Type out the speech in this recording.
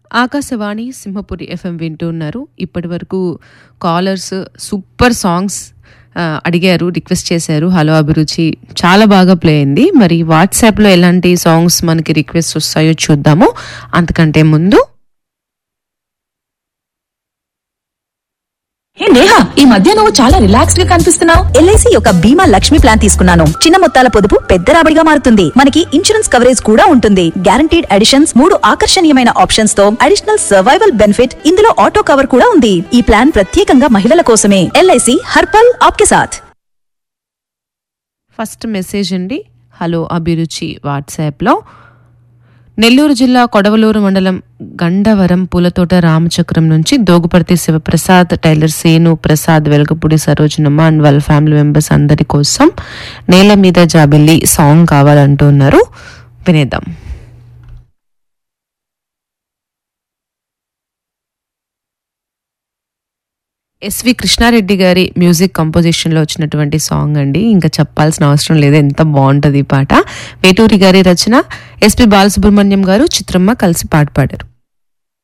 Akashvani Simhapuri FM వింటూ ఉన్నారు ఇప్పటి వరకు కాలర్స్ సూపర్ సాంగ్స్ ఆ, అడిగారు రిక్వెస్ట్ చేశారు హలో అభిరుచి చాలా బాగా ప్లే అయింది మరి వాట్సాప్లో ఎలాంటి సాంగ్స్ మనకి రిక్వెస్ట్ వస్తాయో చూద్దాము అంతకంటే ముందు హే నేహా ఈ మధ్య నువ్వు చాలా రిలాక్స్డ్ గా కనిపిస్తున్నావు ఎల్ఐసి యొక్క బీమా లక్ష్మి ప్లాన్ తీసుకున్నాను చిన్న మొత్తాల పొదుపు పెద్ద రాబడిగా మారుతుంది మనకి ఇన్సూరెన్స్ కవరేజ్ కూడా ఉంటుంది గ్యారంటీడ్ అడిషన్స్ మూడు ఆకర్షణీయమైన ఆప్షన్స్ తో అడిషనల్ సర్వైవల్ బెనిఫిట్ ఇందులో ఆటో కవర్ కూడా ఉంది ఈ ప్లాన్ ప్రత్యేకంగా మహిళల కోసమే ఎల్ఐసి హర్పల్ ఆప్కే సాథ్ ఫస్ట్ మెసేజ్ అండి హలో అభిరుచి వాట్సాప్లో నెల్లూరు జిల్లా కొడవలూరు మండలం గండవరం పూలతోట రామచక్రం నుంచి దోగుపర్తి శివప్రసాద్ టైలర్ సేను ప్రసాద్ వెలగపూడి సరోజనమ్మ అండ్ వాళ్ళ ఫ్యామిలీ మెంబర్స్ అందరి కోసం నేల మీద జాబిల్లి సాంగ్ కావాలంటున్నారు వినేద్దాం ఎస్వి కృష్ణారెడ్డి గారి మ్యూజిక్ కంపోజిషన్లో వచ్చినటువంటి సాంగ్ అండి ఇంకా చెప్పాల్సిన అవసరం లేదు ఎంత బాగుంటుంది ఈ పాట వేటూరి గారి రచన ఎస్పి బాలసుబ్రహ్మణ్యం గారు చిత్రమ్మ కలిసి పాట పాడారు